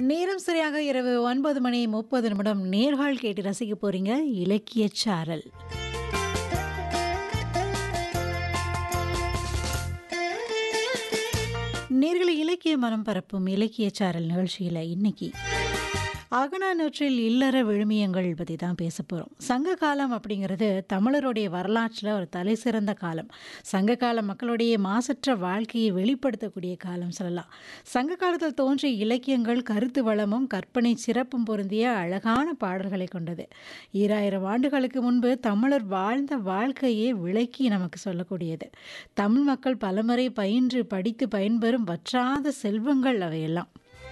நேரம் சரியாக இரவு ஒன்பது மணி முப்பது நிமிடம் நேர்கள் கேட்டு ரசிக்க போறீங்க இலக்கிய சாரல் நேர்களை இலக்கிய மனம் பரப்பும் இலக்கிய சாரல் நிகழ்ச்சியில் இன்னைக்கு அகநானூற்றில் இல்லற விழுமியங்கள் பற்றி தான் பேச போகிறோம் சங்க காலம் அப்படிங்கிறது தமிழருடைய வரலாற்றில் ஒரு தலை சிறந்த காலம் சங்க கால மக்களுடைய மாசற்ற வாழ்க்கையை வெளிப்படுத்தக்கூடிய காலம் சொல்லலாம் சங்க காலத்தில் தோன்றிய இலக்கியங்கள் கருத்து வளமும் கற்பனை சிறப்பும் பொருந்திய அழகான பாடல்களை கொண்டது ஈராயிரம் ஆண்டுகளுக்கு முன்பு தமிழர் வாழ்ந்த வாழ்க்கையை விளக்கி நமக்கு சொல்லக்கூடியது தமிழ் மக்கள் பலமுறை பயின்று படித்து பயன்பெறும் வற்றாத செல்வங்கள் அவையெல்லாம்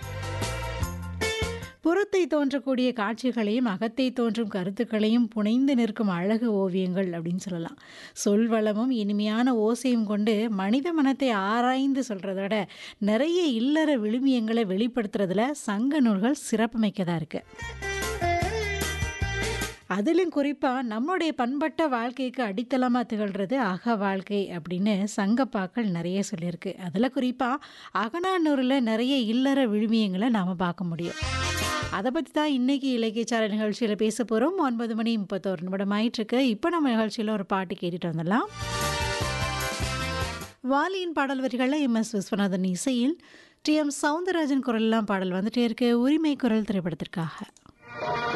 புறத்தை தோன்றக்கூடிய காட்சிகளையும் அகத்தை தோன்றும் கருத்துக்களையும் புனைந்து நிற்கும் அழகு ஓவியங்கள் அப்படின்னு சொல்லலாம் சொல்வளமும் இனிமையான ஓசையும் கொண்டு மனித மனத்தை ஆராய்ந்து சொல்கிறத விட நிறைய இல்லற விழுமியங்களை வெளிப்படுத்துறதுல சங்க நூல்கள் சிறப்புமிக்கதாக இருக்குது அதிலும் குறிப்பாக நம்மளுடைய பண்பட்ட வாழ்க்கைக்கு அடித்தளமாக திகழ்கிறது அக வாழ்க்கை அப்படின்னு சங்கப்பாக்கள் நிறைய சொல்லியிருக்கு அதில் குறிப்பாக அகநானூரில் நிறைய இல்லற விழுமியங்களை நாம் பார்க்க முடியும் அதை பற்றி தான் இன்றைக்கி இலக்கியச்சார நிகழ்ச்சியில் பேச போகிறோம் ஒன்பது மணி முப்பத்தோரு நிமிடம் ஆயிட்டுருக்கு இப்போ நம்ம நிகழ்ச்சியில் ஒரு பாட்டு கேட்டுட்டு வந்துடலாம் வாலியின் பாடல் வரிகளில் எம் எஸ் விஸ்வநாதன் இசையில் டி எம் சவுந்தரராஜன் குரல்லாம் பாடல் வந்துட்டே இருக்கு உரிமை குரல் திரைப்படத்திற்காக